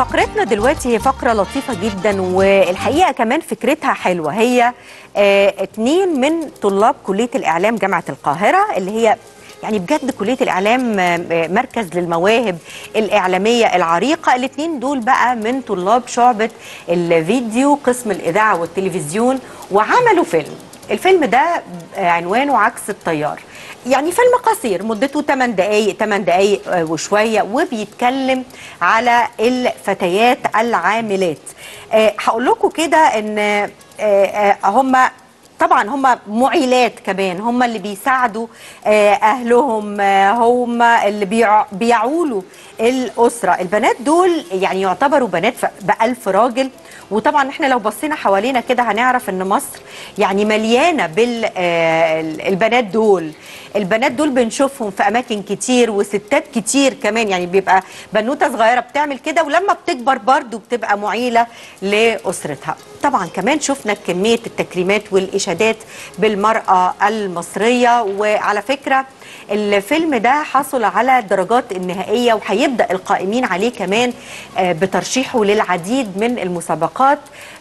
فقرتنا دلوقتي هي فقرة لطيفة جدا والحقيقة كمان فكرتها حلوة هي آه، اتنين من طلاب كلية الإعلام جامعة القاهرة اللي هي يعني بجد كلية الإعلام آه، آه، مركز للمواهب الإعلامية العريقة الاتنين دول بقى من طلاب شعبة الفيديو قسم الإذاعة والتلفزيون وعملوا فيلم الفيلم ده آه، عنوانه عكس التيار يعني فيلم قصير مدته 8 دقايق 8 دقايق آه، وشويه وبيتكلم على الفتيات العاملات آه، هقول لكم كده ان آه، آه، هم طبعا هم معيلات كمان هم اللي بيساعدوا آه، اهلهم آه، هم اللي بيع- بيعولوا الاسره البنات دول يعني يعتبروا بنات ف- بألف راجل وطبعا احنا لو بصينا حوالينا كده هنعرف ان مصر يعني مليانه بالبنات دول البنات دول بنشوفهم في اماكن كتير وستات كتير كمان يعني بيبقى بنوته صغيره بتعمل كده ولما بتكبر برضو بتبقى معيله لاسرتها طبعا كمان شفنا كميه التكريمات والاشادات بالمراه المصريه وعلى فكره الفيلم ده حصل على الدرجات النهائيه وهيبدا القائمين عليه كمان آه، بترشيحه للعديد من المسابقات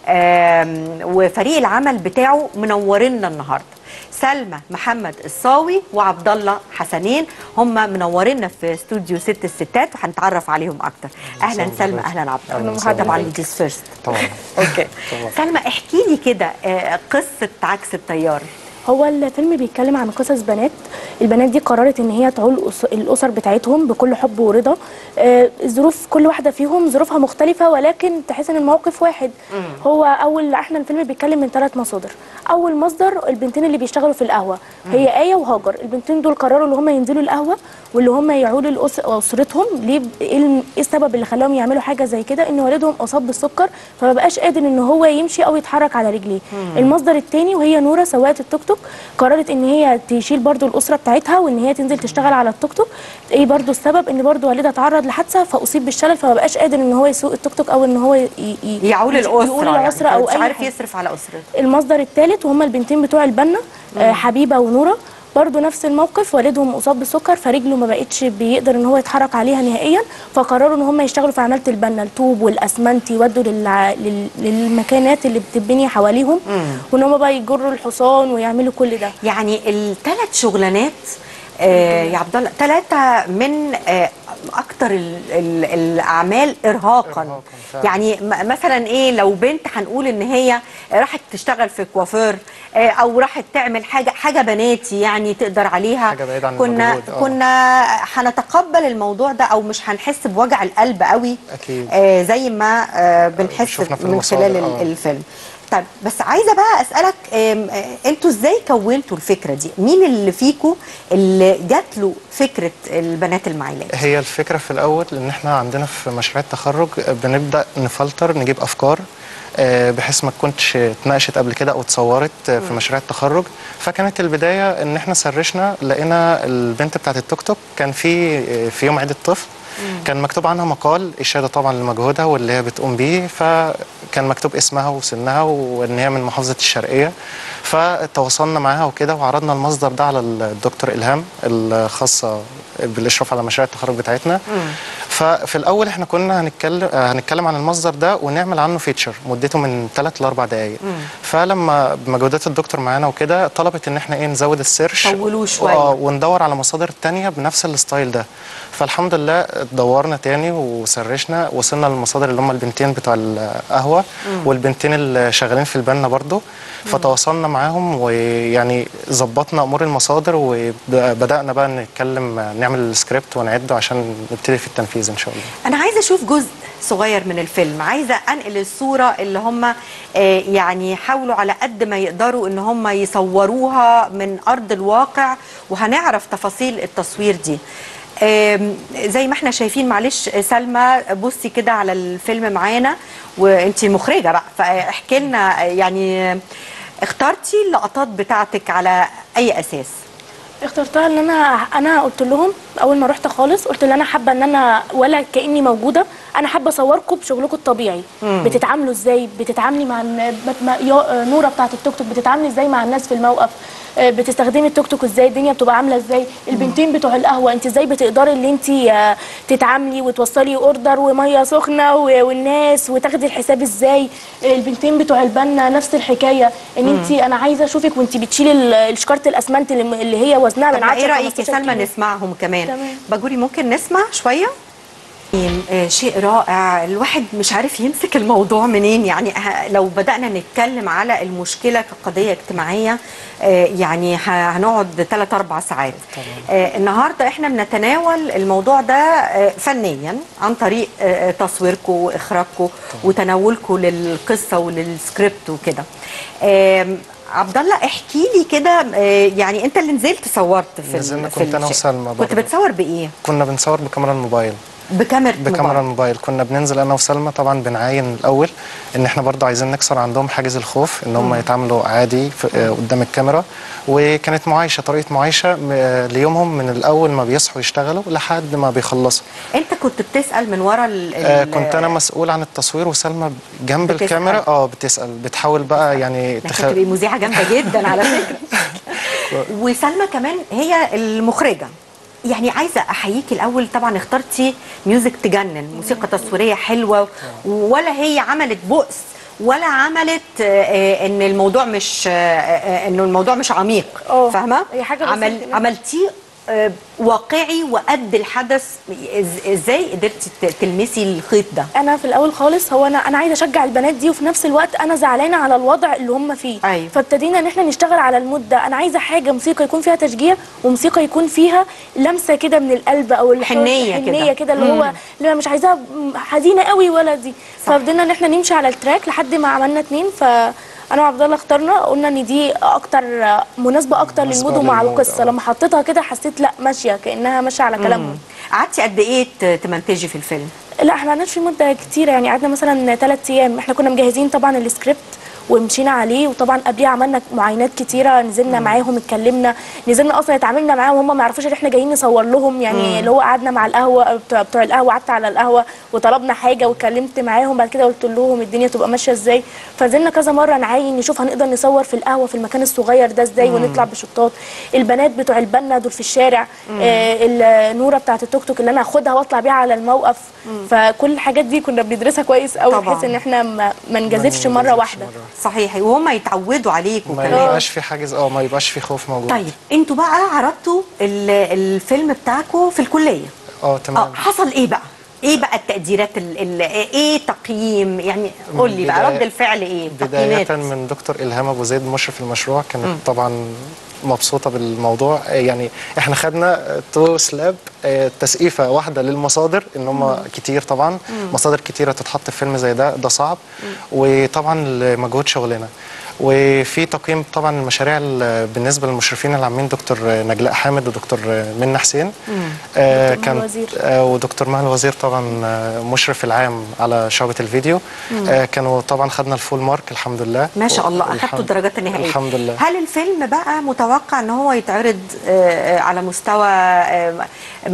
آم، وفريق العمل بتاعه منورنا النهارده سلمى محمد الصاوي وعبد الله حسنين هم منورينا في استوديو ست الستات وهنتعرف عليهم اكتر اهلا مساء سلمى الخير. اهلا عبد أهلاً الله وسهلاً طبعا بك. ليديز فيرست طبعا اوكي طبعاً. سلمى احكي لي كده آه، قصه عكس التيار هو الفيلم بيتكلم عن قصص بنات البنات دي قررت ان هي تعول أس- الاسر بتاعتهم بكل حب ورضا آه، الظروف كل واحده فيهم ظروفها مختلفه ولكن تحس ان الموقف واحد هو اول احنا الفيلم بيتكلم من ثلاث مصادر اول مصدر البنتين اللي بيشتغلوا في القهوه هي ايه وهاجر البنتين دول قرروا ان هم ينزلوا القهوه واللي هم يعولوا لأس- اسرتهم ليه ايه الم- إيه السبب اللي خلاهم يعملوا حاجه زي كده ان والدهم اصاب بالسكر فما بقاش قادر ان هو يمشي او يتحرك على رجليه المصدر الثاني وهي نوره سواقه التوك توك قررت ان هي تشيل برضو الاسره بتاعتها وان هي تنزل تشتغل على التوك توك ايه برضو السبب ان برضو والدها تعرض لحادثه فاصيب بالشلل فما بقاش قادر ان هو يسوق التوك توك او ان هو ي... ي... يعول الاسره يقول الاسره يعني او مش اي عارف حاجة. يصرف على اسرته المصدر الثالث وهم البنتين بتوع البنا آه حبيبه ونوره برضو نفس الموقف والدهم اصاب بالسكر فرجله ما بقتش بيقدر ان هو يتحرك عليها نهائيا فقرروا ان هم يشتغلوا في عماله البنا الطوب والاسمنت يودوا للع... لل... للمكانات اللي بتتبني حواليهم وان هم بقى يجروا الحصان ويعملوا كل ده يعني الثلاث شغلانات آه يا عبد الله ثلاثه من آه اكتر ال ال الاعمال ارهاقا إرهاقاً فعلاً. يعني م- مثلا ايه لو بنت هنقول ان هي راحت تشتغل في كوافير آه او راحت تعمل حاجه حاجه بناتي يعني تقدر عليها حاجة بعيدة عن كنا المجهود، آه. كنا هنتقبل الموضوع ده او مش هنحس بوجع القلب قوي أكيد. آه زي ما آه بنحس شفنا في من المصادر، خلال ال- آه. الفيلم طيب بس عايزه بقى اسالك آم، آه، انتوا ازاي كونتوا الفكره دي مين اللي فيكم اللي جات له فكره البنات المعيلات هي الفكرة في الأول إن إحنا عندنا في مشاريع التخرج بنبدأ نفلتر نجيب أفكار آه، بحيث ما تكونش اتناقشت قبل كده أو اتصورت آه، في مشاريع التخرج فكانت البداية إن إحنا سرشنا لقينا البنت بتاعت التوك توك كان في آه، في يوم عيد الطفل كان مكتوب عنها مقال إشادة طبعا لمجهودها واللي هي بتقوم بيه فكان مكتوب اسمها وسنها وإن هي من محافظة الشرقية فتواصلنا معاها وكده وعرضنا المصدر ده على الدكتور إلهام الخاصة بالإشراف على مشاريع التخرج بتاعتنا ففي الأول إحنا كنا هنتكلم آه، هنتكلم عن المصدر ده ونعمل عنه فيتشر مدته من 3 ل 4 دقائق فلما بمجهودات الدكتور معانا وكده طلبت إن إحنا إيه نزود السيرش طولوه شوية. آه، وندور على مصادر تانية بنفس الستايل ده فالحمد لله دورنا تاني وسرشنا وصلنا للمصادر اللي هم البنتين بتوع القهوة والبنتين اللي شغالين في البنا برضو فتواصلنا معاهم ويعني ظبطنا امور المصادر وبدانا بقى نتكلم نعمل السكريبت ونعده عشان نبتدي في التنفيذ ان شاء الله انا عايزه اشوف جزء صغير من الفيلم عايزه انقل الصوره اللي هم آه، يعني حاولوا على قد ما يقدروا ان هم يصوروها من ارض الواقع وهنعرف تفاصيل التصوير دي آم، زي ما احنا شايفين معلش سلمى بصي كده على الفيلم معانا وانتي المخرجه بقى فاحكي لنا يعني اخترتي اللقطات بتاعتك على اي اساس اخترتها ان انا انا قلت لهم اول ما رحت خالص قلت ان انا حابه ان انا ولا كاني موجوده انا حابه اصوركم بشغلكم الطبيعي بتتعاملوا ازاي بتتعاملي مع الن- بت- ما- يا- نوره بتاعه التوك توك بتتعاملي ازاي مع الناس في الموقف آه، بتستخدمي التوك توك ازاي الدنيا بتبقى عامله ازاي البنتين بتوع القهوه انت ازاي بتقدري ان انت آه، تتعاملي وتوصلي اوردر وميه سخنه و- والناس وتاخدي الحساب ازاي البنتين بتوع البنا نفس الحكايه ان انت انا عايزه اشوفك وانت بتشيلي ال- الشكاره الاسمنت اللي اللي هي وزنها طب من ما 10 ايه رايك يا 15 سلمى كيلو. نسمعهم كمان تمام. باجوري ممكن نسمع شويه آه، شيء رائع الواحد مش عارف يمسك الموضوع منين يعني ه- لو بدأنا نتكلم على المشكلة كقضية اجتماعية آه، يعني ه- هنقعد 3 4 ساعات آه، النهاردة احنا بنتناول الموضوع ده آه، فنيا عن طريق آه، تصويركم واخراجكم وتناولكم للقصة وللسكريبت وكده آم، عبد الله احكي لي كده آه، يعني انت اللي نزلت صورت في ال- نزلنا في كنت أنا الشيء. وسلمى كنت برضه. بتصور بايه كنا بنصور بكاميرا الموبايل بكاميرا بكاميرا موبايل. الموبايل كنا بننزل انا وسلمى طبعا بنعاين الاول ان احنا برضه عايزين نكسر عندهم حاجز الخوف ان هم يتعاملوا عادي في آه، قدام الكاميرا وكانت معايشه طريقه معايشه م- آه، ليومهم من الاول ما بيصحوا يشتغلوا لحد ما بيخلصوا انت كنت بتسال من ورا ال آه ال- كنت انا مسؤول عن التصوير وسلمى جنب بتسأل. الكاميرا اه بتسال بتحاول بقى يعني انك تبقي مذيعه جامده جدا على فكره وسلمى كمان هي المخرجه يعني عايزه احييكي الاول طبعا اخترتي ميوزك تجنن موسيقى تصويريه حلوه ولا هي عملت بؤس ولا عملت آه، آه، ان الموضوع مش آه، آه، انه الموضوع مش عميق اه، فاهمه هي حاجة عمل بسيطة. عملتيه آه، واقعي وقد الحدث إز- ازاي قدرتي ت- تلمسي الخيط ده انا في الاول خالص هو انا انا عايزه اشجع البنات دي وفي نفس الوقت انا زعلانه على الوضع اللي هم فيه أيوة. فابتدينا ان احنا نشتغل على المود ده انا عايزه حاجه موسيقى يكون فيها تشجيع وموسيقى يكون فيها لمسه كده من القلب او الحزن- حنية كده. حنيه كده اللي هو اللي أنا مش عايزاها حزينه قوي ولا دي صح. فبدينا ان احنا نمشي على التراك لحد ما عملنا اتنين ف انا وعبد الله اخترنا قلنا ان دي اكتر مناسبه اكتر مناسبة للمود ومع للمود، القصه اه. لما حطيتها كده حسيت لا ماشيه كانها ماشيه على كلامهم قعدتي قد ايه ت- تمنتجي في الفيلم لا احنا قعدناش في مده كتيره يعني قعدنا مثلا ثلاث ايام احنا كنا مجهزين طبعا السكريبت ومشينا عليه وطبعا قبليه عملنا معاينات كتيره نزلنا معاهم اتكلمنا نزلنا اصلا اتعاملنا معاهم هم ما يعرفوش ان احنا جايين نصور لهم يعني اللي هو قعدنا مع القهوه بتوع, بتوع القهوه قعدت على القهوه وطلبنا حاجه واتكلمت معاهم بعد كده قلت لهم الدنيا تبقى ماشيه ازاي فنزلنا كذا مره نعاين نشوف هنقدر نصور في القهوه في المكان الصغير ده ازاي ونطلع بشطات البنات بتوع البنا دول في الشارع آه النوره بتاعت التوك توك اللي انا اخدها واطلع بيها على الموقف فكل الحاجات دي كنا بندرسها كويس قوي طبعاً. بحيث ان احنا ما, ما نجازفش ما مره ننزلش واحده مرة. صحيح وهم يتعودوا عليكم ما كمان يبقاش في حاجز اه ما يبقاش في خوف موجود طيب انتوا بقى عرضتوا ال- الفيلم بتاعكم في الكليه اه اه تمام حصل ايه بقى ايه بقى التقديرات ال ال ايه تقييم يعني قول لي بقى بداية- رد الفعل ايه بداية تقييمات من دكتور إلهام أبو زيد مشرف المشروع كانت طبعا مبسوطة بالموضوع آه، يعني احنا خدنا تو سلاب آه، تسقيفة واحدة للمصادر ان هم كتير طبعا مصادر كتيرة تتحط في فيلم زي ده ده صعب وطبعا لمجهود شغلنا وفي تقييم طبعا المشاريع ال- بالنسبه للمشرفين العامين دكتور نجلاء حامد ودكتور منى حسين آه دكتور مها كان الوزير. آه ودكتور مها الوزير طبعا آه، مشرف العام على شعبة الفيديو آه كانوا طبعا خدنا الفول مارك الحمد لله ما شاء الله اخدتوا الحمد- الدرجات النهائيه الحمد لله هل الفيلم بقى متوقع ان هو يتعرض آه، آه، على مستوى آه،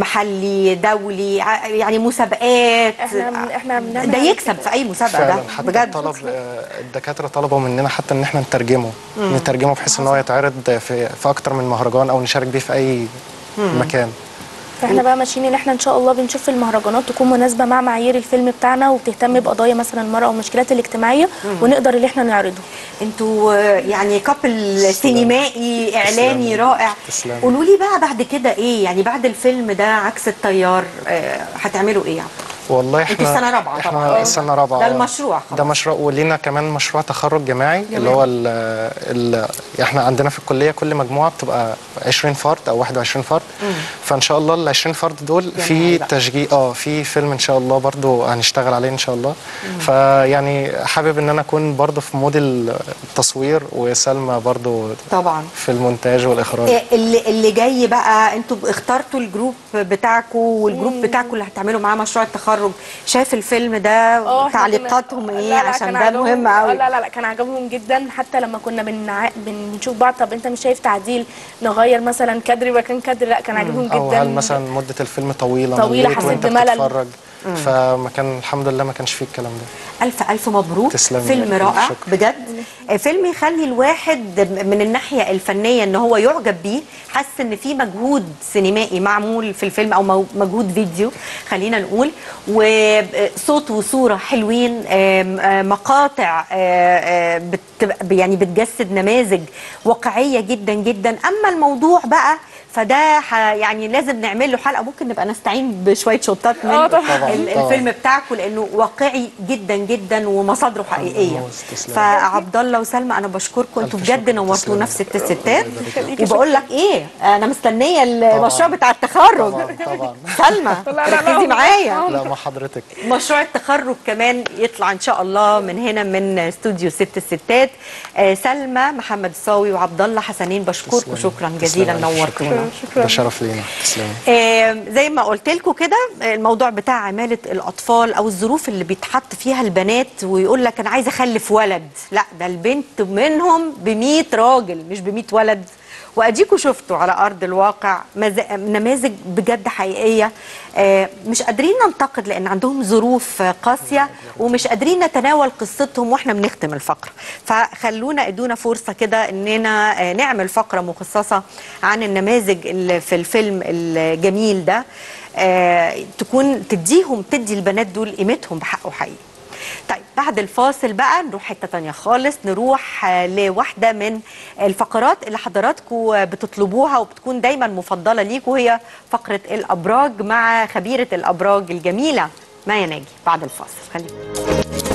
محلي دولي ع- يعني مسابقات احنا من- احنا بنعمل ده على يكسب كده. في اي مسابقه فعلا ده حتى بجد طلب آه، الدكاتره طلبوا مننا حتى ان احنا نترجمه نترجمه بحيث ان هو يتعرض في في اكتر من مهرجان او نشارك بيه في اي مكان فاحنا بقى ماشيين ان احنا ان شاء الله بنشوف المهرجانات تكون مناسبه مع معايير الفيلم بتاعنا وبتهتم بقضايا مثلا المراه والمشكلات الاجتماعيه ونقدر ان احنا نعرضه انتوا آه، يعني كابل سينمائي اعلاني تسلمي. رائع تسلمي. قولوا لي بقى بعد كده ايه يعني بعد الفيلم ده عكس التيار آه، هتعملوا ايه يعني والله انتوا احنا سنة رابعة احنا طبعاً. سنه رابعه ده آه. المشروع خلاص. ده مشروع ولينا كمان مشروع تخرج جماعي اللي هو ال ال احنا عندنا في الكليه كل مجموعه بتبقى 20 فرد او 21 فرد فان شاء الله ال 20 فرد دول جماعي في بقى. تشجيع اه في فيلم ان شاء الله برضو هنشتغل عليه ان شاء الله فيعني حابب ان انا اكون برضو في مود التصوير وسلمى برضو طبعا في المونتاج والاخراج إيه اللي اللي جاي بقى انتوا اخترتوا الجروب بتاعكم والجروب بتاعكم اللي هتعملوا معاه مشروع التخرج التخرج شاف الفيلم ده اه إحنا تعليقاتهم كنا- ايه لا لا عشان كان ده عجبهم- مهم آه، قوي لا لا لا كان عجبهم جدا حتى لما كنا بنع... بنشوف بعض طب انت مش شايف تعديل نغير مثلا كادر مكان كادر لا كان عاجبهم او جدا هل مثلا مده الفيلم طويله طويلة، مليت حسيت وانت بملل. بتتفرج فما كان الحمد لله ما كانش فيه الكلام ده ألف ألف مبروك تسلمي. فيلم رائع شكرا. بجد آه، فيلم يخلي الواحد من الناحية الفنية إن هو يعجب بيه حاسس إن في مجهود سينمائي معمول في الفيلم أو مو- مجهود فيديو خلينا نقول وصوت وصورة حلوين آم، آه، مقاطع آه، آه، بت- يعني بتجسد نماذج واقعية جدا جدا أما الموضوع بقى فده ح- يعني لازم نعمل له حلقه ممكن نبقى نستعين بشويه شوتات من آه، طبعاً. ال- طبعاً. الفيلم بتاعكم لانه واقعي جدا جدا ومصادره حقيقيه الله تسلم. فعبد الله وسلمى انا بشكركم انتوا ألف بجد شكر. نورتونا تسلمي. في ست ستات الله يبارك وبقول لك ايه انا مستنيه المشروع بتاع التخرج طبعا طبعا سلمى لا، لا، لا. ركزي معايا لا مع حضرتك مشروع التخرج كمان يطلع ان شاء الله من هنا من استوديو ست الستات آه، سلمى محمد الصاوي وعبد الله حسنين بشكركم تسلمي. شكرا تسلمي. جزيلا ألف شكر. نورتونا شكرا ده شرف لينا تسلمي آه، زي ما قلت لكم كده آه، الموضوع بتاع عماله الاطفال او الظروف اللي بيتحط فيها البنات ويقول لك انا عايز اخلف ولد لا ده البنت منهم ب 100 راجل مش ب 100 ولد واديكوا شفتوا على ارض الواقع مز- نماذج بجد حقيقيه آه، مش قادرين ننتقد لان عندهم ظروف آه، قاسيه ومش قادرين نتناول قصتهم واحنا بنختم الفقره فخلونا ادونا فرصه كده اننا آه، نعمل فقره مخصصه عن النماذج اللي في الفيلم الجميل ده آه، تكون تديهم تدي البنات دول قيمتهم بحقه حقيقي طيب بعد الفاصل بقى نروح حته تانية خالص نروح آه، لواحده من الفقرات اللي حضراتكم بتطلبوها وبتكون دايما مفضله ليكم وهي فقره الابراج مع خبيره الابراج الجميله مايا ناجي بعد الفاصل خليكم